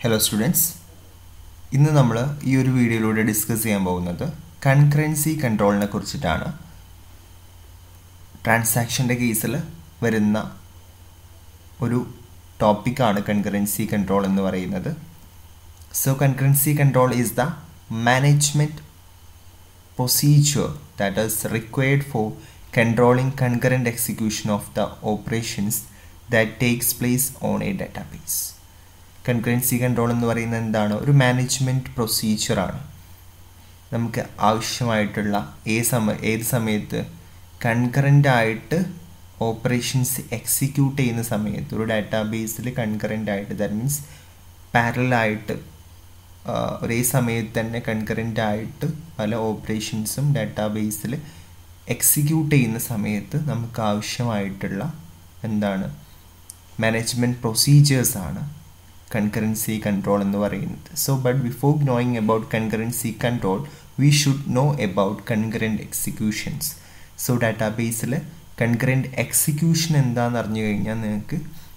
Hello students ഇന്ന് നമ്മൾ ഈ ഒരു വീഡിയോയിലൂടെ ഡിസ്കസ് ചെയ്യാൻ പോകുന്നത് കൺകറൻസി കൺട്രോളിനെ കുറിച്ചിട്ടാണ് ട്രാൻസാക്ഷൻ്റെ കേസിൽ വരുന്ന ഒരു ടോപ്പിക്കാണ് കൺകറൻസി കൺട്രോൾ എന്ന് പറയുന്നത് so concurrency control is the management procedure that is required for controlling concurrent execution of the operations that takes place on a database. Concurrency control എന്ന് പറയുന്നത് എന്താണ് ഒരു മാനേജ്മെൻറ്റ് പ്രൊസീജിയറാണ് നമുക്ക് ആവശ്യമായിട്ടുള്ള ഏത് സമയ ഏത് സമയത്ത് കൺകറൻ്റ് ആയിട്ട് ഓപ്പറേഷൻസ് എക്സിക്യൂട്ട് ചെയ്യുന്ന സമയത്ത് ഒരു ഡാറ്റാബേസിൽ കൺകറൻ്റ് ആയിട്ട് ദാറ്റ് മീൻസ് പാരലായിട്ട് ഒരേ സമയത്ത് തന്നെ കൺകറൻ്റ് ആയിട്ട് പല ഓപ്പറേഷൻസും ഡാറ്റാബേസിൽ എക്സിക്യൂട്ട് ചെയ്യുന്ന സമയത്ത് നമുക്ക് ആവശ്യമായിട്ടുള്ള എന്താണ് മാനേജ്മെൻറ്റ് പ്രൊസീജിയേഴ്സാണ് കൺകറൻസി കൺട്രോൾ എന്ന് പറയുന്നത് so but before knowing about concurrency control we should know about concurrent executions so ഡാറ്റാബേസിൽ കൺകറൻറ്റ് എക്സിക്യൂഷൻ എന്താണെന്ന് അറിഞ്ഞു കഴിഞ്ഞാൽ നിങ്ങൾക്ക്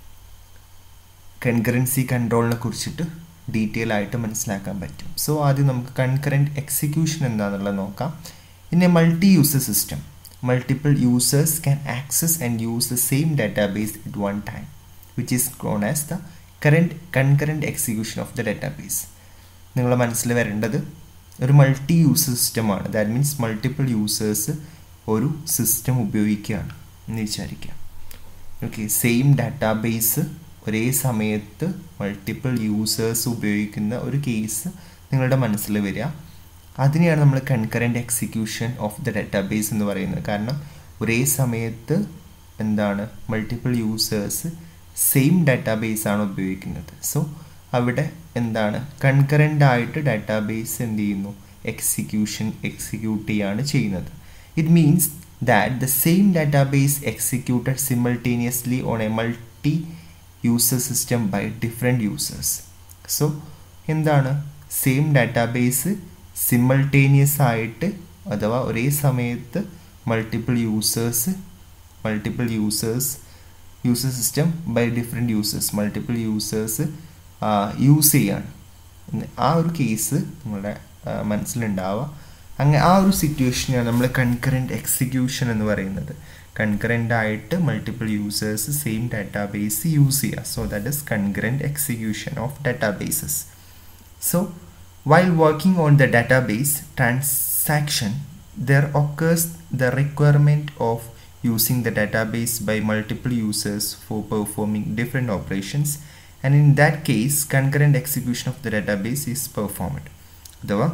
കൺകറൻസി കൺട്രോളിനെ കുറിച്ചിട്ട് ഡീറ്റെയിൽ ആയിട്ട് മനസ്സിലാക്കാൻ പറ്റും സോ ആദ്യം നമുക്ക് കൺകറൻറ്റ് എക്സിക്യൂഷൻ എന്താണെന്നുള്ളത് നോക്കാം in a multi user system multiple users can access and use the same database at one time which is con as the current concurrent execution of the database നിങ്ങളുടെ മനസ്സിൽ വരേണ്ടത് ഒരു multi user സിസ്റ്റമാണ് that means multiple users ഒരു system ഉപയോഗിക്കുകയാണ് എന്ന് വിചാരിക്കാം okay same database ഒരേ സമയത്ത് മൾട്ടിപ്പിൾ യൂസേഴ്സ് ഉപയോഗിക്കുന്ന ഒരു കേസ് നിങ്ങളുടെ മനസ്സിൽ വരിക അതിനെയാണ് നമ്മൾ concurrent execution of the database എന്ന് പറയുന്നത് കാരണം ഒരേ സമയത്ത് എന്താണ് മൾട്ടിപ്പിൾ യൂസേഴ്സ് സെയിം ഡാറ്റാബേസ് ആണ് ഉപയോഗിക്കുന്നത് സോ അവിടെ എന്താണ് കൺകറൻ്റ് ആയിട്ട് ഡാറ്റാബേസ് എന്ത് ചെയ്യുന്നു എക്സിക്യൂഷൻ എക്സിക്യൂട്ട് ചെയ്യാണ് ചെയ്യുന്നത് it means that the same database executed simultaneously on a multi user system by different users so എന്താണ് സെയിം ഡാറ്റാബേസ് സിമൾട്ടേനിയസ് ആയിട്ട് അഥവാ ഒരേ സമയത്ത് multiple users multiple users user system by different users multiple users use ചെയ്യാണ് ആ ഒരു case നിങ്ങളുടെ മനസ്സിലുണ്ടാവുക അങ്ങനെ ആ ഒരു സിറ്റുവേഷനാണ് നമ്മൾ കൺകറൻറ്റ് എക്സിക്യൂഷൻ എന്ന് പറയുന്നത് കൺകറൻ്റ് ആയിട്ട് multiple users same database use ചെയ്യുക so that is concurrent execution of databases so while working on the database transaction there occurs the requirement of using the database by multiple users for performing different operations and in that case concurrent execution of the database is performed അഥവാ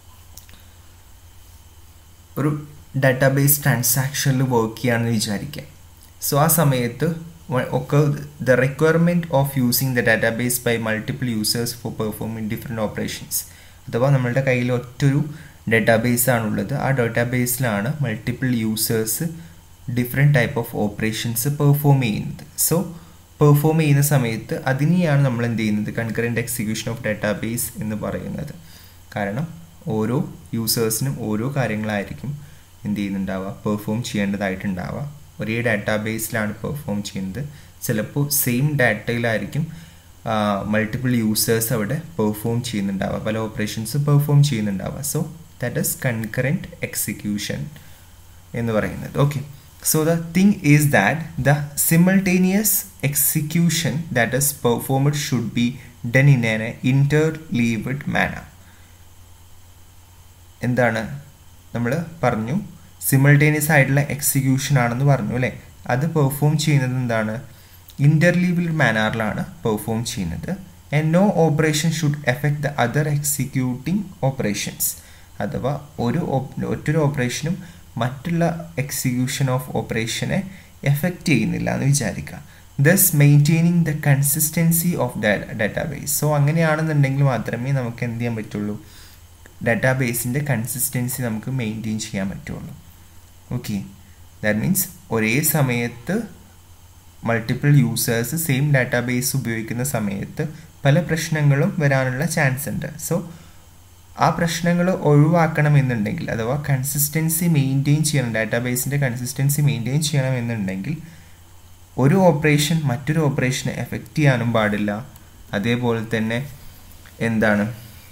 ഒരു database ട്രാൻസാക്ഷനിൽ work ചെയ്യുകയാണെന്ന് വിചാരിക്കാം so ആ സമയത്ത് ഒക്കെ the requirement of using the database by multiple users for performing different operations അഥവാ നമ്മളുടെ കയ്യിൽ ഒറ്റൊരു ഡാറ്റാബേസ് ആണുള്ളത് ആ ഡാറ്റാബേസിലാണ് multiple users different type of operations perform ചെയ്യുന്നത് സോ പെർഫോം ചെയ്യുന്ന സമയത്ത് അതിനെയാണ് നമ്മൾ എന്ത് ചെയ്യുന്നത് കൺകറൻറ്റ് എക്സിക്യൂഷൻ ഓഫ് ഡാറ്റാബേസ് എന്ന് പറയുന്നത് കാരണം ഓരോ യൂസേഴ്സിനും ഓരോ കാര്യങ്ങളായിരിക്കും എന്ത് ചെയ്യുന്നുണ്ടാവുക പെർഫോം ചെയ്യേണ്ടതായിട്ടുണ്ടാവുക ഒരേ ഡാറ്റാബേസിലാണ് പെർഫോം ചെയ്യുന്നത് ചിലപ്പോൾ സെയിം ഡാറ്റയിലായിരിക്കും മൾട്ടിപ്പിൾ യൂസേഴ്സ് അവിടെ പെർഫോം ചെയ്യുന്നുണ്ടാവുക പല ഓപ്പറേഷൻസ് പെർഫോം ചെയ്യുന്നുണ്ടാവുക so that is concurrent execution എന്ന് പറയുന്നത് okay so the thing is that the simultaneous execution that is performed should be done in an interleaved manner എന്താണ് നമ്മൾ പറഞ്ഞു സിമിൾട്ടേനിയസ് ആയിട്ടുള്ള എക്സിക്യൂഷൻ ആണെന്ന് പറഞ്ഞു അല്ലേ അത് പെർഫോം ചെയ്യുന്നത് എന്താണ് ഇൻ്റർലീവ്ഡ് മാനറിലാണ് പെർഫോം ചെയ്യുന്നത് and no operation should effect the other executing operations അഥവാ ഒരു ഒറ്റൊരു ഓപ്പറേഷനും മറ്റുള്ള എക്സിക്യൂഷൻ ഓഫ് ഓപ്പറേഷനെ എഫക്റ്റ് ചെയ്യുന്നില്ല എന്ന് വിചാരിക്കുക thus maintaining the consistency of the database so അങ്ങനെയാണെന്നുണ്ടെങ്കിൽ മാത്രമേ നമുക്ക് എന്ത് ചെയ്യാൻ പറ്റുള്ളൂ ഡാറ്റാബേസിൻ്റെ കൺസിസ്റ്റൻസി നമുക്ക് മെയിൻറ്റെയിൻ ചെയ്യാൻ പറ്റുള്ളൂ ഓക്കെ ദാറ്റ് മീൻസ് ഒരേ സമയത്ത് മൾട്ടിപ്പിൾ യൂസേഴ്സ് സെയിം ഡാറ്റാബേസ് ഉപയോഗിക്കുന്ന സമയത്ത് പല പ്രശ്നങ്ങളും വരാനുള്ള ചാൻസ് ഉണ്ട് സോ ആ പ്രശ്നങ്ങൾ ഒഴിവാക്കണമെന്നുണ്ടെങ്കിൽ അഥവാ കൺസിസ്റ്റൻസി മെയിൻറ്റെയിൻ ചെയ്യണം ഡാറ്റാബേസിൻ്റെ കൺസിസ്റ്റൻസി മെയിൻറ്റെയിൻ ചെയ്യണമെന്നുണ്ടെങ്കിൽ ഒരു ഓപ്പറേഷൻ മറ്റൊരു ഓപ്പറേഷനെ എഫക്റ്റ് ചെയ്യാനും പാടില്ല അതേപോലെ തന്നെ എന്താണ്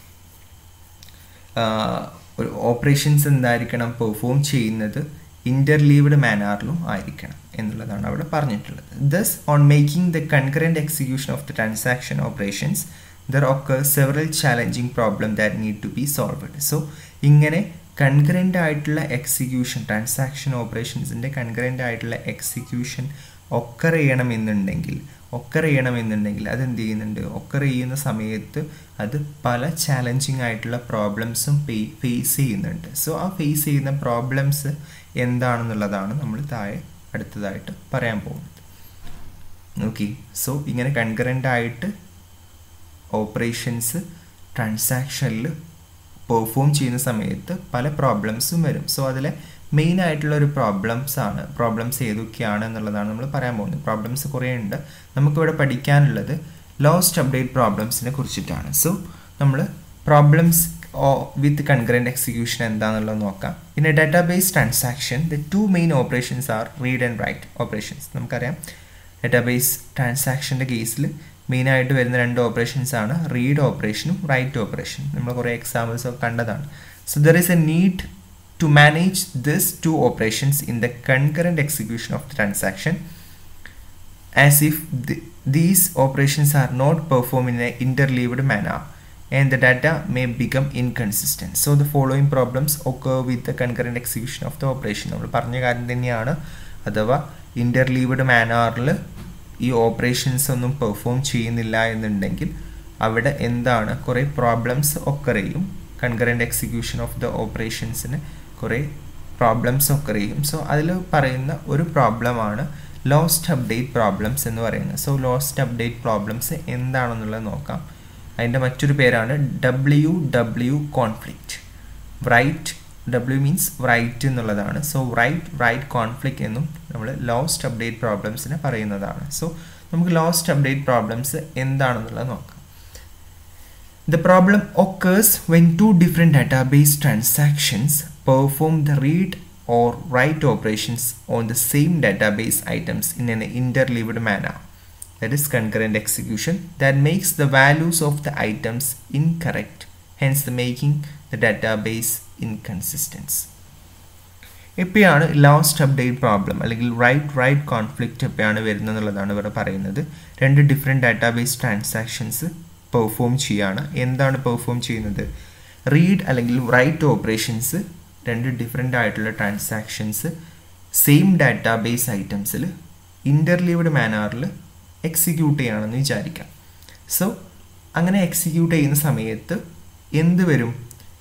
ഒരു ഓപ്പറേഷൻസ് എന്തായിരിക്കണം പെർഫോം ചെയ്യുന്നത് ഇൻ്റർലീവ്ഡ് മാനാറിലും ആയിരിക്കണം എന്നുള്ളതാണ് അവിടെ പറഞ്ഞിട്ടുള്ളത് thus on making the concurrent execution of the transaction operations there occur several challenging problem that need to be solved so ഇങ്ങനെ കൺകറൻ്റ് ആയിട്ടുള്ള എക്സിക്യൂഷൻ ട്രാൻസാക്ഷൻ ഓപ്പറേഷൻസിൻ്റെ കൺകറൻ്റ് ആയിട്ടുള്ള എക്സിക്യൂഷൻ ഒക്കർ ചെയ്യണമെന്നുണ്ടെങ്കിൽ ഒക്കർ ചെയ്യണമെന്നുണ്ടെങ്കിൽ അതെന്ത് ചെയ്യുന്നുണ്ട് ഒക്കർ ചെയ്യുന്ന സമയത്ത് അത് പല ചാലഞ്ചിങ് ആയിട്ടുള്ള പ്രോബ്ലംസും ഫേസ് ചെയ്യുന്നുണ്ട് സോ ആ ഫേസ് ചെയ്യുന്ന പ്രോബ്ലംസ് എന്താണെന്നുള്ളതാണ് നമ്മൾ താഴെ അടുത്തതായിട്ട് പറയാൻ പോകുന്നത് ഓക്കെ സോ ഇങ്ങനെ കൺകറൻ്റ് ആയിട്ട് ഓപ്പറേഷൻസ് ട്രാൻസാക്ഷനിൽ പെർഫോം ചെയ്യുന്ന സമയത്ത് പല പ്രോബ്ലംസും വരും സോ അതിലെ മെയിൻ ആയിട്ടുള്ള ഒരു പ്രോബ്ലംസ് ആണ് പ്രോബ്ലംസ് ഏതൊക്കെയാണ് എന്നുള്ളതാണ് നമ്മൾ പറയാൻ പോകുന്നത് പ്രോബ്ലംസ് കുറേ ഉണ്ട് നമുക്കിവിടെ പഠിക്കാനുള്ളത് ലോസ്റ്റ് അപ്ഡേറ്റ് പ്രോബ്ലംസിനെ കുറിച്ചിട്ടാണ് സോ നമ്മൾ പ്രോബ്ലംസ് വിത്ത് കൺകറൻറ്റ് എക്സിക്യൂഷൻ എന്താണെന്നുള്ളത് നോക്കാം പിന്നെ database transaction the two main operations are read and write operations നമുക്കറിയാം ഡാറ്റാബേസ് ട്രാൻസാക്ഷൻ്റെ കേസിൽ മെയിനായിട്ട് വരുന്ന രണ്ട് ഓപ്പറേഷൻസ് ആണ് റീഡ് ഓപ്പറേഷനും റൈറ്റ് ഓപ്പറേഷനും നമ്മൾ കുറേ എക്സാമ്പിൾസ് ഒക്കെ കണ്ടതാണ് so there is a need to manage these two operations in the concurrent execution of the transaction as if the, these operations are not performed in an interleaved manner and the data may become inconsistent. So the following problems occur with the concurrent execution of the operation. നമ്മൾ പറഞ്ഞ കാര്യം തന്നെയാണ് അഥവാ ഇൻ്റർലീവ്ഡ് മാനറിൽ ഈ operations ഒന്നും perform ചെയ്യുന്നില്ല എന്നുണ്ടെങ്കിൽ അവിടെ എന്താണ് കുറേ പ്രോബ്ലംസ് ഒക്കെ ചെയ്യും കൺകറൻറ്റ് എക്സിക്യൂഷൻ ഓഫ് ദ ഓപ്പറേഷൻസിന് കുറേ പ്രോബ്ലംസ് ഒക്കെ ചെയ്യും സോ അതിൽ പറയുന്ന ഒരു പ്രോബ്ലമാണ് ലോസ്റ്റ് അപ്ഡേറ്റ് പ്രോബ്ലംസ് എന്ന് പറയുന്നത് സോ ലോസ്റ്റ് അപ്ഡേറ്റ് പ്രോബ്ലംസ് എന്താണെന്നുള്ളത് നോക്കാം അതിൻ്റെ മറ്റൊരു പേരാണ് W W conflict write W means write എന്നുള്ളതാണ് സോ റൈറ്റ് റൈറ്റ് കോൺഫ്ലിക്റ്റ് എന്നും നമ്മൾ ലോസ്റ്റ് അപ്ഡേറ്റ് പ്രോബ്ലംസിനെ പറയുന്നതാണ് സോ നമുക്ക് ലോസ്റ്റ് അപ്ഡേറ്റ് പ്രോബ്ലംസ് എന്താണെന്നുള്ളത് നോക്കാം The problem occurs when two different database transactions perform the read or write operations on the same database items in an interleaved manner. That is concurrent execution that makes the values of the items incorrect, hence the making the database inconsistent. എപ്പോഴാണ് last update problem അല്ലെങ്കിൽ write write conflict എപ്പോഴാണ് വരുന്നത് എന്നുള്ളതാണ് ഇവിടെ പറയുന്നത് രണ്ട് different database transactions perform ചെയ്യാണ് എന്താണ് പെർഫോം ചെയ്യുന്നത് റീഡ് അല്ലെങ്കിൽ റൈറ്റ് ഓപ്പറേഷൻസ് രണ്ട് ഡിഫറെൻ്റ് ആയിട്ടുള്ള ട്രാൻസാക്ഷൻസ് സെയിം ഡാറ്റാബേസ് ഐറ്റംസിൽ ഇൻ്റർലീവ്ഡ് മാനറിൽ എക്സിക്യൂട്ട് ചെയ്യുകയാണെന്ന് വിചാരിക്കാം സോ അങ്ങനെ എക്സിക്യൂട്ട് ചെയ്യുന്ന സമയത്ത് എന്ത് വരും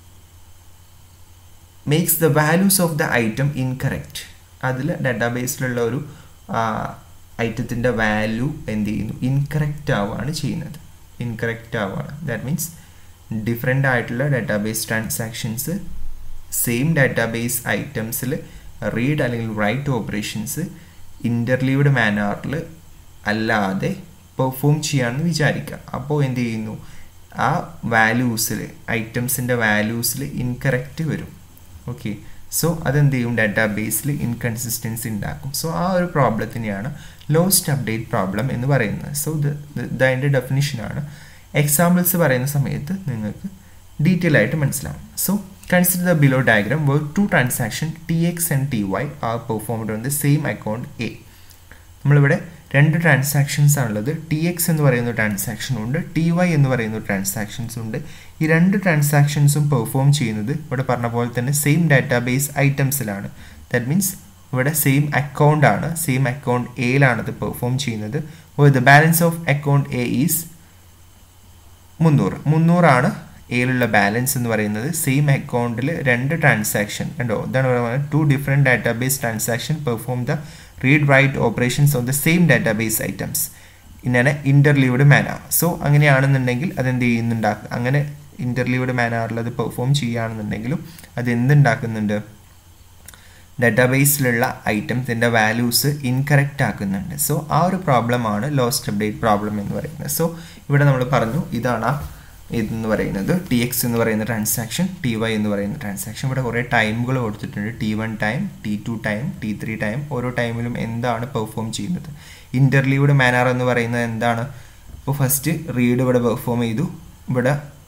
makes the values of the item incorrect അതിൽ ഡാറ്റാബേസിലുള്ള ഒരു ഐറ്റത്തിൻ്റെ വാല്യൂ എന്ത് ചെയ്യുന്നു ഇൻകറക്റ്റ് ആവുകയാണ് ചെയ്യുന്നത് ഇൻകറക്റ്റ് ആവുകയാണ് ദാറ്റ് മീൻസ് ഡിഫറെൻ്റ് ആയിട്ടുള്ള ഡാറ്റാബേസ് ട്രാൻസാക്ഷൻസ് സെയിം ഡാറ്റാബേസ് ഐറ്റംസിൽ റീഡ് അല്ലെങ്കിൽ റൈറ്റ് ഓപ്പറേഷൻസ് ഇൻ്റർലീവ്ഡ് മാനറിൽ അല്ലാതെ പെർഫോം ചെയ്യാമെന്ന് വിചാരിക്കുക അപ്പോൾ എന്ത് ചെയ്യുന്നു ആ വാല്യൂസിൽ ഐറ്റംസിൻ്റെ വാല്യൂസിൽ ഇൻകറക്റ്റ് വരും ഓക്കെ സോ അതെന്ത് ചെയ്യും ഡാറ്റാബേസിൽ ഇൻകൺസിസ്റ്റൻസി ഉണ്ടാക്കും സോ ആ ഒരു പ്രോബ്ലത്തിനെയാണ് ലോസ്റ്റ് അപ്ഡേറ്റ് പ്രോബ്ലം എന്ന് പറയുന്നത് സോ ഇത് ഇതിൻ്റെ ഡെഫിനിഷനാണ് എക്സാമ്പിൾസ് പറയുന്ന സമയത്ത് നിങ്ങൾക്ക് ഡീറ്റെയിൽ ആയിട്ട് മനസ്സിലാവും so consider the below diagram where two transaction T X and T Y are performed on the same account A നമ്മളിവിടെ രണ്ട് ട്രാൻസാക്ഷൻസ് ആണുള്ളത് ടി എക്സ് എന്ന് പറയുന്ന ട്രാൻസാക്ഷനും ഉണ്ട് ടി വൈ എന്ന് പറയുന്ന ട്രാൻസാക്ഷൻസും ഉണ്ട് ഈ രണ്ട് ട്രാൻസാക്ഷൻസും പെർഫോം ചെയ്യുന്നത് ഇവിടെ പറഞ്ഞ പോലെ തന്നെ സെയിം ഡാറ്റാബേസ് ഐറ്റംസിലാണ് ദാറ്റ് മീൻസ് ഇവിടെ സെയിം അക്കൗണ്ട് ആണ് സെയിം അക്കൗണ്ട് എയിലാണ് ഇത് പെർഫോം ചെയ്യുന്നത് the balance of account A is മുന്നൂറ് മുന്നൂറാണ് എയിലുള്ള ബാലൻസ് എന്ന് പറയുന്നത് സെയിം അക്കൗണ്ടിൽ രണ്ട് ട്രാൻസാക്ഷൻ കണ്ടോ ഇതാണ് പറയുന്നത് two different database transaction perform the read write operations on the same database items ഇങ്ങനെ ഇൻ്റർലീവ്ഡ് മാനർ സോ അങ്ങനെയാണെന്നുണ്ടെങ്കിൽ അതെന്ത് ചെയ്യുന്നുണ്ടാക്കുക അങ്ങനെ ഇൻ്റർലീവ്ഡ് മാനറിൽ അത് പെർഫോം ചെയ്യുകയാണെന്നുണ്ടെങ്കിലും അത് എന്തുണ്ടാക്കുന്നുണ്ട് ഡാറ്റാബേസിലുള്ള ഐറ്റംസിൻ്റെ വാല്യൂസ് ഇൻകറക്റ്റ് ആക്കുന്നുണ്ട് സോ ആ ഒരു പ്രോബ്ലമാണ് ലോസ്റ്റ് അപ്ഡേറ്റ് പ്രോബ്ലം എന്ന് പറയുന്നത് സോ ഇവിടെ നമ്മൾ പറഞ്ഞു ഇതാണ് ഇതെന്ന് പറയുന്നത് ടി എക്സ് എന്ന് പറയുന്ന ട്രാൻസാക്ഷൻ ടി വൈ എന്ന് പറയുന്ന ട്രാൻസാക്ഷൻ ഇവിടെ കുറേ ടൈമുകൾ കൊടുത്തിട്ടുണ്ട് T one time T two time T three time ഓരോ ടൈമിലും എന്താണ് പെർഫോം ചെയ്യുന്നത് ഇൻ്റർലീവ്ഡ് മാനർ എന്ന് പറയുന്നത് എന്താണ് ഇപ്പോൾ ഫസ്റ്റ് റീഡ് ഇവിടെ പെർഫോം ചെയ്തു ഇവിടെ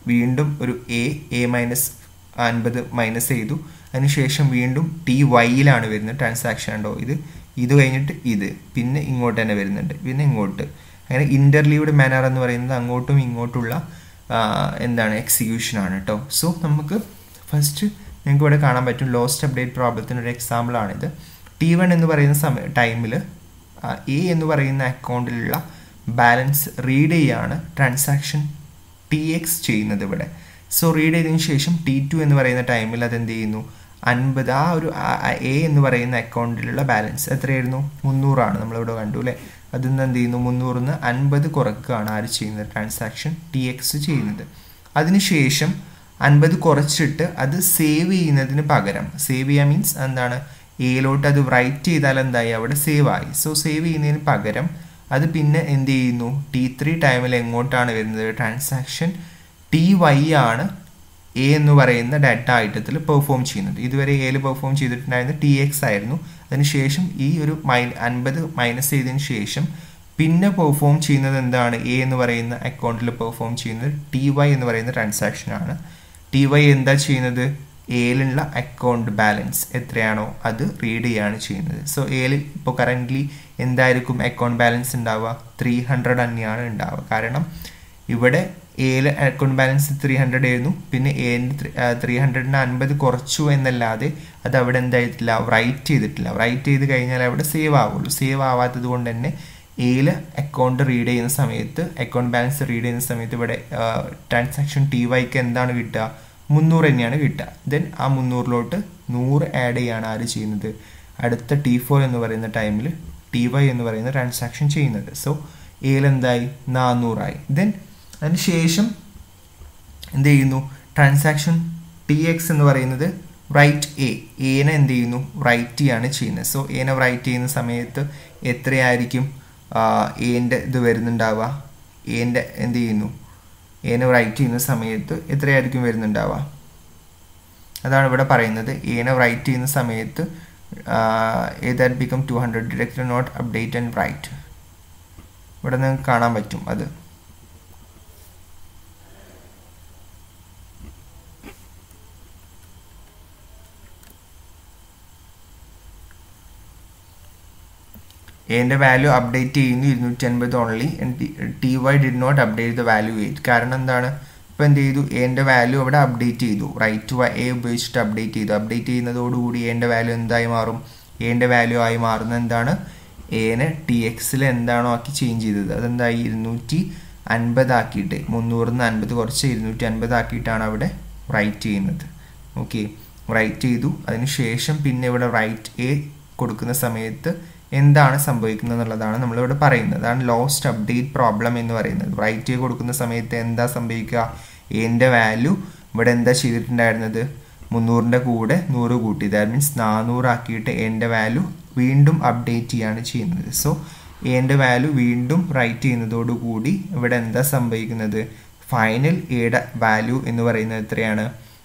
വീണ്ടും ഒരു എ എ മൈനസ് അൻപത് മൈനസ് ചെയ്തു അതിനുശേഷം വീണ്ടും ടി വൈയിലാണ് വരുന്നത് ട്രാൻസാക്ഷൻ ഉണ്ടോ ഇത് ഇത് കഴിഞ്ഞിട്ട് ഇത് പിന്നെ ഇങ്ങോട്ട് തന്നെ വരുന്നുണ്ട് പിന്നെ ഇങ്ങോട്ട് അങ്ങനെ ഇൻ്റർലീവ്ഡ് മാനർ എന്ന് പറയുന്നത് അങ്ങോട്ടും ഇങ്ങോട്ടുള്ള എന്താണ് എക്സിക്യൂഷൻ ആണ് കേട്ടോ സോ നമുക്ക് ഫസ്റ്റ് നിങ്ങൾക്ക് ഇവിടെ കാണാൻ പറ്റും ലോസ്റ്റ് അപ്ഡേറ്റ് പ്രോബ്ലത്തിന് ഒരു എക്സാമ്പിളാണിത് ടി വൺ എന്ന് പറയുന്ന സമയ ടൈമിൽ എ എന്ന് പറയുന്ന അക്കൗണ്ടിലുള്ള ബാലൻസ് റീഡ് ചെയ്യാണ് ട്രാൻസാക്ഷൻ ടി എക്സ് ചെയ്യുന്നത് ഇവിടെ സോ റീഡ് ചെയ്തതിന് ശേഷം ടി ടു എന്ന് പറയുന്ന ടൈമിൽ അത് എന്ത് ചെയ്യുന്നു അൻപത് ആ ഒരു എ എന്ന് പറയുന്ന അക്കൗണ്ടിലുള്ള ബാലൻസ് എത്രയായിരുന്നു മുന്നൂറാണ് നമ്മളിവിടെ കണ്ടു അല്ലേ അതിൽ നിന്ന് എന്ത് ചെയ്യുന്നു മുന്നൂറിൽ നിന്ന് അൻപത് കുറക്കുകയാണ് ആര് ചെയ്യുന്നത് ട്രാൻസാക്ഷൻ ടി എക്സ് ചെയ്യുന്നത് അതിനുശേഷം അൻപത് കുറച്ചിട്ട് അത് സേവ് ചെയ്യുന്നതിന് പകരം സേവ് ചെയ്യാൻ മീൻസ് എന്താണ് എയിലോട്ട് അത് റൈറ്റ് ചെയ്താൽ എന്തായി അവിടെ സേവ് ആയി സോ സേവ് ചെയ്യുന്നതിന് പകരം അത് പിന്നെ എന്ത് ചെയ്യുന്നു ടി ത്രീ ടൈമിൽ എങ്ങോട്ടാണ് വരുന്നത് ട്രാൻസാക്ഷൻ ടി വൈ ആണ് എ എന്ന് പറയുന്ന ഡാറ്റ ഐറ്റത്തിൽ പെർഫോം ചെയ്യുന്നത് ഇതുവരെ എയിൽ പെർഫോം ചെയ്തിട്ടുണ്ടായിരുന്നത് ടി എക്സ് ആയിരുന്നു അതിനുശേഷം ഈ ഒരു മൈ അൻപത് മൈനസ് ചെയ്തതിന് ശേഷം പിന്നെ പെർഫോം ചെയ്യുന്നത് എന്താണ് എ എന്ന് പറയുന്ന അക്കൗണ്ടിൽ പെർഫോം ചെയ്യുന്നത് ടി വൈ എന്ന് പറയുന്ന ട്രാൻസാക്ഷൻ ആണ് ടി വൈ എന്താ ചെയ്യുന്നത് എയിലുള്ള അക്കൗണ്ട് ബാലൻസ് എത്രയാണോ അത് റീഡ് ചെയ്യാണ് ചെയ്യുന്നത് സോ എയിൽ ഇപ്പോൾ കറൻ്റ്ലി എന്തായിരിക്കും അക്കൗണ്ട് ബാലൻസ് ഉണ്ടാവുക ത്രീ ഹൺഡ്രഡ് തന്നെയാണ് ഉണ്ടാവുക കാരണം ഇവിടെ എയിൽ അക്കൗണ്ട് ബാലൻസ് ത്രീ ഹൺഡ്രഡ് ആയിരുന്നു പിന്നെ എന്റെ ത്രീ ഹൺഡ്രഡിന് അൻപത് കുറച്ചു എന്നല്ലാതെ അത് അവിടെ എന്തായിട്ടില്ല റൈറ്റ് ചെയ്തിട്ടില്ല റൈറ്റ് ചെയ്ത് കഴിഞ്ഞാൽ അവിടെ സേവ് ആവുള്ളൂ സേവ് ആവാത്തത് കൊണ്ട് തന്നെ എയിൽ അക്കൗണ്ട് റീഡ് ചെയ്യുന്ന സമയത്ത് അക്കൗണ്ട് ബാലൻസ് റീഡ് ചെയ്യുന്ന സമയത്ത് ഇവിടെ ട്രാൻസാക്ഷൻ ടി വൈക്ക് എന്താണ് കിട്ടുക മുന്നൂറ് തന്നെയാണ് കിട്ടുക ദെൻ ആ മുന്നൂറിലോട്ട് നൂറ് ആഡ് ചെയ്യാണ് ആര് ചെയ്യുന്നത് അടുത്ത ടി ഫോർ എന്ന് പറയുന്ന ടൈമിൽ ടി വൈ എന്ന് പറയുന്ന ട്രാൻസാക്ഷൻ ചെയ്യുന്നത് സോ എയിൽ എന്തായി നാനൂറായി ദെൻ അതിന് ശേഷം എന്ത് ചെയ്യുന്നു ട്രാൻസാക്ഷൻ ടി എക്സ് എന്ന് പറയുന്നത് റൈറ്റ് എ എനെ എന്ത് ചെയ്യുന്നു റൈറ്റ് ചെയ്യാണ് ചെയ്യുന്നത് സോ എനെ റൈറ്റ് ചെയ്യുന്ന സമയത്ത് എത്രയായിരിക്കും എൻ്റെ ഇത് വരുന്നുണ്ടാവുക എൻ്റെ എന്ത് ചെയ്യുന്നു എനെ റൈറ്റ് ചെയ്യുന്ന സമയത്ത് എത്രയായിരിക്കും വരുന്നുണ്ടാവുക അതാണ് ഇവിടെ പറയുന്നത് എനെ റൈറ്റ് ചെയ്യുന്ന സമയത്ത് A that become two hundred direct not update and write ഇവിടെ നിങ്ങൾക്ക് കാണാൻ പറ്റും അത് എൻ്റെ വാല്യൂ അപ്ഡേറ്റ് ചെയ്യുന്നു ഇരുന്നൂറ്റി അൻപത് only T Y did not update the value eight കാരണം എന്താണ് ഇപ്പോൾ എന്ത് ചെയ്തു എൻ്റെ വാല്യൂ അവിടെ അപ്ഡേറ്റ് ചെയ്തു റൈറ്റ് വൈ എ ഉപയോഗിച്ചിട്ട് അപ്ഡേറ്റ് ചെയ്തു അപ്ഡേറ്റ് ചെയ്യുന്നതോടുകൂടി എൻ്റെ വാല്യൂ എന്തായി മാറും എൻ്റെ വാല്യൂ ആയി മാറുന്നത് എന്താണ് എനെ ടി എക്സിൽ എന്താണോ ആക്കി ചേഞ്ച് ചെയ്തത് അതെന്തായി ഇരുന്നൂറ്റി അൻപതാക്കിയിട്ട് മുന്നൂറിൽ നിന്ന് അൻപത് കുറച്ച് ഇരുന്നൂറ്റി അൻപതാക്കിയിട്ടാണ് അവിടെ റൈറ്റ് ചെയ്യുന്നത് ഓക്കെ റൈറ്റ് ചെയ്തു അതിന് ശേഷം പിന്നെ ഇവിടെ റൈറ്റ് എ കൊടുക്കുന്ന സമയത്ത് എന്താണ് സംഭവിക്കുന്നത് എന്നുള്ളതാണ് നമ്മളിവിടെ പറയുന്നത് അതാണ് ലോസ്റ്റ് അപ്ഡേറ്റ് പ്രോബ്ലം എന്ന് പറയുന്നത് റൈറ്റ് കൊടുക്കുന്ന സമയത്ത് എന്താ സംഭവിക്കുക എൻ്റെ വാല്യൂ ഇവിടെ എന്താ ചെയ്തിട്ടുണ്ടായിരുന്നത് മുന്നൂറിൻ്റെ കൂടെ നൂറ് കൂട്ടി ദാറ്റ് മീൻസ് നാനൂറാക്കിയിട്ട് എൻ്റെ വാല്യൂ വീണ്ടും അപ്ഡേറ്റ് ചെയ്യാണ് ചെയ്യുന്നത് സോ എൻ്റെ വാല്യൂ വീണ്ടും റൈറ്റ് ചെയ്യുന്നതോടുകൂടി ഇവിടെ എന്താ സംഭവിക്കുന്നത് ഫൈനൽ എയുടെ വാല്യൂ എന്ന് പറയുന്നത് എത്രയാണ്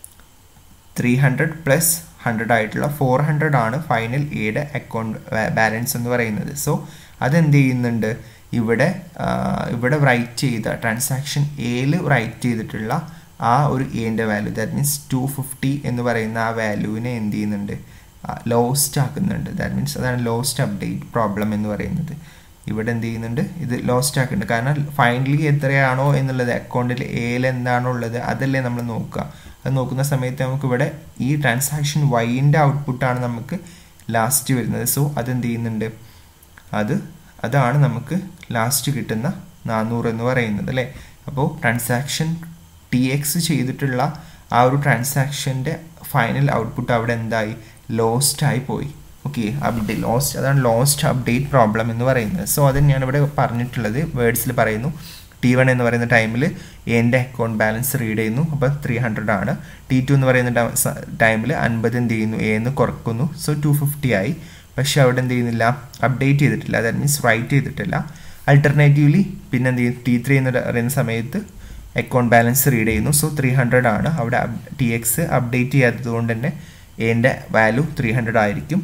ത്രീ ഹൺഡ്രഡ് പ്ലസ് ഹൺഡ്രഡ് ആയിട്ടുള്ള ഫോർ ഹൺഡ്രഡ് ആണ് ഫൈനൽ എയുടെ അക്കൗണ്ട് ബാലൻസ് എന്ന് പറയുന്നത് സോ അതെന്ത് ചെയ്യുന്നുണ്ട് ഇവിടെ ഇവിടെ റൈറ്റ് ചെയ്ത ട്രാൻസാക്ഷൻ എയിൽ റൈറ്റ് ചെയ്തിട്ടുള്ള ആ ഒരു എൻ്റെ value that means two fifty എന്ന് പറയുന്ന ആ വാല്യൂവിനെ എന്ത് ചെയ്യുന്നുണ്ട് ലോസ്റ്റ് ആക്കുന്നുണ്ട് ദാറ്റ് മീൻസ് അതാണ് ലോസ്റ്റ് അപ്ഡേറ്റ് പ്രോബ്ലം എന്ന് പറയുന്നത് ഇവിടെ എന്ത് ചെയ്യുന്നുണ്ട് ഇത് ലോസ്റ്റ് ആക്കുന്നുണ്ട് കാരണം ഫൈനലി എത്രയാണോ എന്നുള്ളത് അക്കൗണ്ടിൽ എയിൽ എന്താണോ ഉള്ളത് അതല്ലേ നമ്മൾ നോക്കുക അത് നോക്കുന്ന സമയത്ത് നമുക്ക് ഇവിടെ ഈ ട്രാൻസാക്ഷൻ വൈൻ്റെ ഔട്ട്പുട്ടാണ് നമുക്ക് ലാസ്റ്റ് വരുന്നത് സോ അതെന്ത് ചെയ്യുന്നുണ്ട് അത് അതാണ് നമുക്ക് ലാസ്റ്റ് കിട്ടുന്ന നാനൂറ് എന്ന് പറയുന്നത് അല്ലേ അപ്പോൾ ട്രാൻസാക്ഷൻ ടി എക്സ് ചെയ്തിട്ടുള്ള ആ ഒരു ട്രാൻസാക്ഷൻ്റെ ഫൈനൽ ഔട്ട്പുട്ട് അവിടെ എന്തായി ലോസ്റ്റ് ആയി പോയി ഓക്കെ അപ്ഡേറ്റ് ലോസ്റ്റ് അതാണ് ലോസ്റ്റ് അപ്ഡേറ്റ് പ്രോബ്ലം എന്ന് പറയുന്നത് സോ അത് ഞാൻ ഇവിടെ പറഞ്ഞിട്ടുള്ളത് വേർഡ്സിൽ പറയുന്നു ടി വൺ എന്ന് പറയുന്ന ടൈമിൽ എൻ്റെ അക്കൗണ്ട് ബാലൻസ് റീഡ് ചെയ്യുന്നു അപ്പോൾ ത്രീ ഹൺഡ്രഡ് ആണ് ടി ടു എന്ന് പറയുന്ന ടൈമിൽ അൻപത് എന്ത് ചെയ്യുന്നു എ എന്ന് കുറക്കുന്നു സോ ടു ഫിഫ്റ്റി ആയി പക്ഷെ അവിടെ എന്ത് ചെയ്യുന്നില്ല അപ്ഡേറ്റ് ചെയ്തിട്ടില്ല ദാറ്റ് മീൻസ് റൈറ്റ് ചെയ്തിട്ടില്ല അൾട്ടർനേറ്റീവ്ലി പിന്നെ എന്ത് ചെയ്യും ടി ത്രീ എന്ന് പറയുന്ന സമയത്ത് അക്കൗണ്ട് ബാലൻസ് റീഡ് ചെയ്യുന്നു സോ ത്രീ ഹൺഡ്രഡ് ആണ് അവിടെ ടി എക്സ് അപ്ഡേറ്റ് ചെയ്യാത്തത് കൊണ്ട് തന്നെ എൻ്റെ വാല്യൂ ത്രീ ഹൺഡ്രഡ് ആയിരിക്കും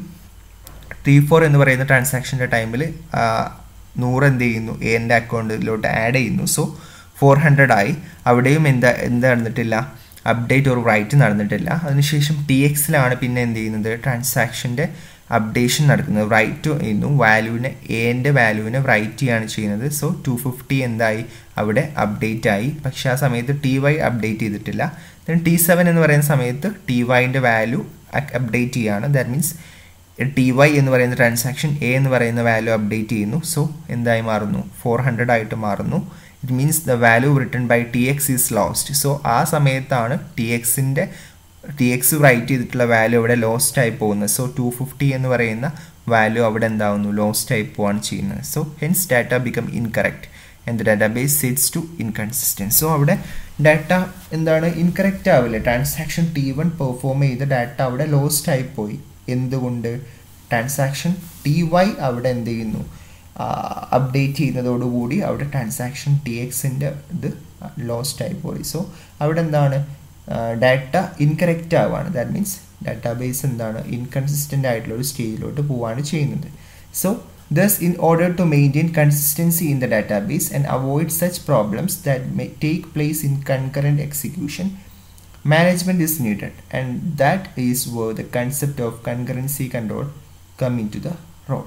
ടി ഫോർ എന്ന് പറയുന്ന ട്രാൻസാക്ഷൻ്റെ ടൈമിൽ നൂറ് എന്ത് ചെയ്യുന്നു എൻ്റെ അക്കൗണ്ടിലോട്ട് ആഡ് ചെയ്യുന്നു സോ ഫോർ ഹൺഡ്രഡ് ആയി അവിടെയും എന്താ എന്ത് നടന്നിട്ടില്ല അപ്ഡേറ്റ് ഒരു റൈറ്റ് നടന്നിട്ടില്ല അതിനുശേഷം ടി എക്സിലാണ് പിന്നെ എന്ത് ചെയ്യുന്നത് ട്രാൻസാക്ഷൻ്റെ അപ്ഡേഷൻ നടക്കുന്നത് റൈറ്റ് ചെയ്യുന്നു വാല്യൂവിനെ എൻ്റെ വാല്യൂവിനെ റൈറ്റ് ചെയ്യാണ് ചെയ്യുന്നത് സോ ടു ഫിഫ്റ്റി എന്തായി അവിടെ അപ്ഡേറ്റ് ആയി പക്ഷേ ആ സമയത്ത് ടി വൈ അപ്ഡേറ്റ് ചെയ്തിട്ടില്ല ദെൻ ടി സെവൻ എന്ന് പറയുന്ന സമയത്ത് ടി വൈൻ്റെ വാല്യൂ അപ്ഡേറ്റ് ചെയ്യുകയാണ് ദാറ്റ് മീൻസ് ടി വൈ എന്ന് പറയുന്ന ട്രാൻസാക്ഷൻ എ എന്ന് പറയുന്ന വാല്യൂ അപ്ഡേറ്റ് ചെയ്യുന്നു സോ എന്തായി മാറുന്നു ഫോർ ഹൺഡ്രഡ് ആയിട്ട് മാറുന്നു it means the value return by T X is lost so ആ സമയത്താണ് ടി എക്സിൻ്റെ ടി എക്സ് റൈറ്റ് ചെയ്തിട്ടുള്ള വാല്യൂ അവിടെ ലോസ്റ്റ് ആയി പോകുന്നത് സോ ടു ഫിഫ്റ്റി എന്ന് പറയുന്ന വാല്യൂ അവിടെ എന്താവുന്നു ലോസ്റ്റ് ആയി പോവാണ് ചെയ്യുന്നത് so hence data become incorrect and the database sets to inconsistent so അവിടെ ഡാറ്റ എന്താണ് ഇൻകറക്റ്റ് ആവില്ല ട്രാൻസാക്ഷൻ ടി വൺ പെർഫോം ചെയ്ത ഡാറ്റ അവിടെ ലോസ്റ്റ് ആയി പോയി എന്തുകൊണ്ട് ട്രാൻസാക്ഷൻ ടി വൈ അവിടെ എന്ത് ചെയ്യുന്നു അപ്ഡേറ്റ് ചെയ്യുന്നതോടുകൂടി അവിടെ ട്രാൻസാക്ഷൻ ടി എക്സിൻ്റെ ഇത് ലോസ്റ്റ് ആയി പോയി സോ അവിടെ എന്താണ് ഡാറ്റ ഇൻകറക്റ്റ് ആവുകയാണ് ദാറ്റ് മീൻസ് ഡാറ്റാബേസ് എന്താണ് ഇൻകൺസിസ്റ്റൻ്റ് ആയിട്ടുള്ള ഒരു സ്റ്റേജിലോട്ട് പോവുകയാണ് ചെയ്യുന്നത് so Thus, in order to maintain consistency in the database and avoid such problems that may take place in concurrent execution, management is needed, and that is where the concept of concurrency control come into the role.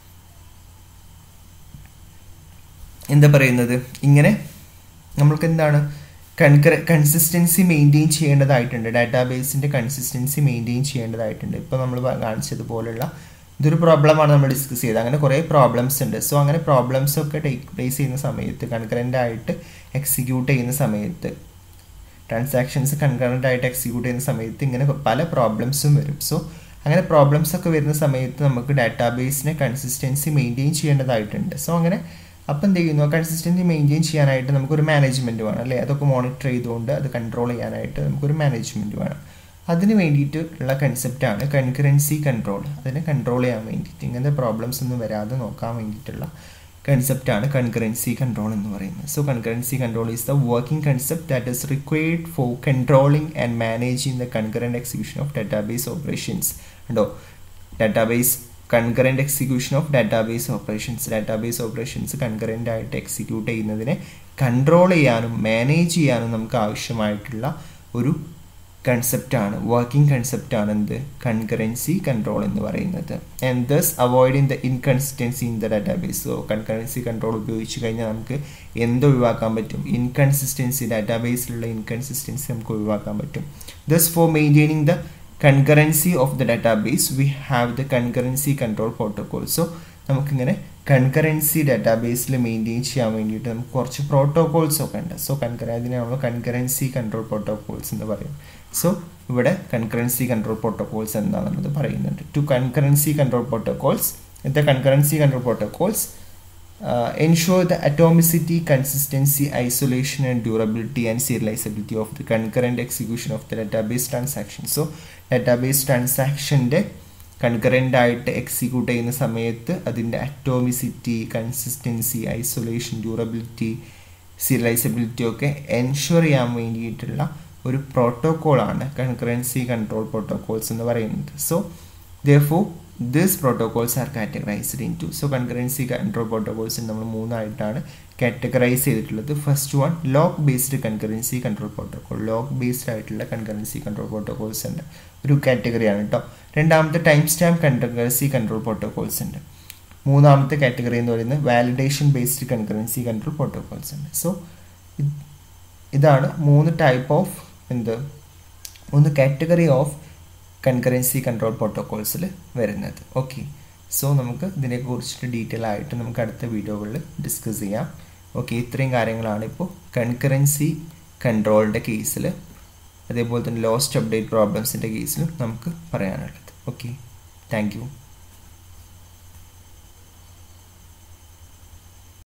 എന്താ പറയുന്നത് ഇങ്ങനെ നമ്മൾക്ക് എന്താണ് കൺകറ consistency maintain ചെയ്യേണ്ടതായിട്ടുണ്ട് ഡാറ്റാബേസിൻ്റെ consistency maintain ചെയ്യേണ്ടതായിട്ടുണ്ട് ഇപ്പോൾ നമ്മൾ കാണിച്ചതുപോലുള്ള ഇതൊരു പ്രോബ്ലമാണ് നമ്മൾ ഡിസ്കസ് ചെയ്തത് അങ്ങനെ കുറേ പ്രോബ്ലംസ് ഉണ്ട് സോ അങ്ങനെ പ്രോബ്ലംസ് ഒക്കെ ടേക്ക് പ്ലേസ് ചെയ്യുന്ന സമയത്ത് കൺകറൻ്റ് ആയിട്ട് എക്സിക്യൂട്ട് ചെയ്യുന്ന സമയത്ത് ട്രാൻസാക്ഷൻസ് കൺകറൻ്റ് ആയിട്ട് എക്സിക്യൂട്ട് ചെയ്യുന്ന സമയത്ത് ഇങ്ങനെ പല പ്രോബ്ലംസും വരും സോ അങ്ങനെ പ്രോബ്ലംസ് ഒക്കെ വരുന്ന സമയത്ത് നമുക്ക് ഡാറ്റാബേസിനെ കൺസിസ്റ്റൻസി മെയിൻറ്റെയിൻ ചെയ്യേണ്ടതായിട്ടുണ്ട് സോ അങ്ങനെ അപ്പം എന്ത് ചെയ്യുന്നു കൺസിസ്റ്റൻസി മെയിൻറ്റെയിൻ ചെയ്യാനായിട്ട് നമുക്കൊരു മാനേജ്മെൻറ്റ് വേണം അല്ലേ അതൊക്കെ മോണിറ്റർ ചെയ്തുകൊണ്ട് അത് കൺട്രോൾ ചെയ്യാനായിട്ട് നമുക്കൊരു മാനേജ്മെൻറ്റ് വേണം അതിന് വേണ്ടിയിട്ട് ഉള്ള കൺസെപ്റ്റാണ് കൺകറൻസി കൺട്രോൾ അതിനെ കൺട്രോൾ ചെയ്യാൻ വേണ്ടിയിട്ട് ഇങ്ങനത്തെ പ്രോബ്ലംസ് ഒന്നും വരാതെ നോക്കാൻ വേണ്ടിയിട്ടുള്ള കൺസെപ്റ്റാണ് കൺകറൻസി കൺട്രോൾ എന്ന് പറയുന്നത് so concurrency control is the working concept that is required for controlling and managing the concurrent execution of database operations ഉണ്ടോ database concurrent execution of database operations database operations concurrent ആയിട്ട് execute ചെയ്യുന്നതിനെ control ചെയ്യാനും manage ചെയ്യാനും നമുക്ക് ആവശ്യമായിട്ടുള്ള ഒരു കൺസെപ്റ്റാണ് working കൺസെപ്റ്റാണ് എന്ത് concurrency control എന്ന് പറയുന്നത് and thus avoiding the inconsistency in the database so concurrency control ഉപയോഗിച്ച് കഴിഞ്ഞാൽ നമുക്ക് എന്ത് ഒഴിവാക്കാൻ പറ്റും ഇൻകൺസിസ്റ്റൻസി ഡാറ്റാബേസിലുള്ള ഇൻകൺസിസ്റ്റൻസി നമുക്ക് ഒഴിവാക്കാൻ പറ്റും thus for maintaining the concurrency of the database we have the concurrency control protocol so നമുക്കിങ്ങനെ കൺകറൻസി ഡാറ്റാബേസിൽ മെയിൻറ്റെയിൻ ചെയ്യാൻ വേണ്ടിയിട്ട് നമുക്ക് കുറച്ച് പ്രോട്ടോകോൾസ് ഒക്കെ ഉണ്ട് സോ കൺകറ അതിനെ നമ്മൾ കൺകറൻസി കൺട്രോൾ പ്രോട്ടോകോൾസ് എന്ന് പറയും സോ ഇവിടെ കൺകറൻസി കൺട്രോൾ പ്രോട്ടോകോൾസ് എന്താണെന്നുള്ളത് പറയുന്നുണ്ട് to concurrency control protocols the concurrency control protocols ensure the atomicity, consistency, isolation, and durability and serializability of the concurrent execution of the database transaction. So, database transaction concurrent ആയിട്ട് execute ചെയ്യുന്ന സമയത്ത് അതിൻ്റെ atomicity consistency isolation durability serializability ഒക്കെ ensure ചെയ്യാൻ വേണ്ടിയിട്ടുള്ള ഒരു പ്രോട്ടോക്കോളാണ് concurrency control protocols എന്ന് പറയുന്നത് so though this protocols are categorized into so concurrency control protocols നമ്മൾ മൂന്നായിട്ടാണ് കാറ്റഗറൈസ് ചെയ്തിട്ടുള്ളത് first one lock based concurrency control protocol lock based ആയിട്ടുള്ള കൺകറൻസി കൺട്രോൾ പ്രോട്ടോകോൾസ് ഉണ്ട് ഒരു കാറ്റഗറിയാണ് കേട്ടോ രണ്ടാമത്തെ time stamp concurrency control protocols ഉണ്ട് മൂന്നാമത്തെ കാറ്റഗറി എന്ന് പറയുന്നത് validation based concurrency control protocols ഉണ്ട് സോ ഇതാണ് മൂന്ന് ടൈപ്പ് ഓഫ് എന്ത് മൂന്ന് കാറ്റഗറി ഓഫ് കൺകറൻസി കൺട്രോൾ പ്രോട്ടോകോൾസിൽ വരുന്നത് ഓക്കെ സോ നമുക്ക് ഇതിനെക്കുറിച്ചിട്ട് ഡീറ്റെയിൽ ആയിട്ട് നമുക്ക് അടുത്ത വീഡിയോകളിൽ ഡിസ്കസ് ചെയ്യാം ഓക്കെ ഇത്രയും കാര്യങ്ങളാണ് ഇപ്പോൾ കൺകറൻസി കൺട്രോളിൻ്റെ കേസിൽ അതേപോലെ തന്നെ ലോസ്റ്റ് അപ്ഡേറ്റ് പ്രോബ്ലംസിൻ്റെ കേസിലും നമുക്ക് പറയാനുള്ളത് ഓക്കെ താങ്ക് യു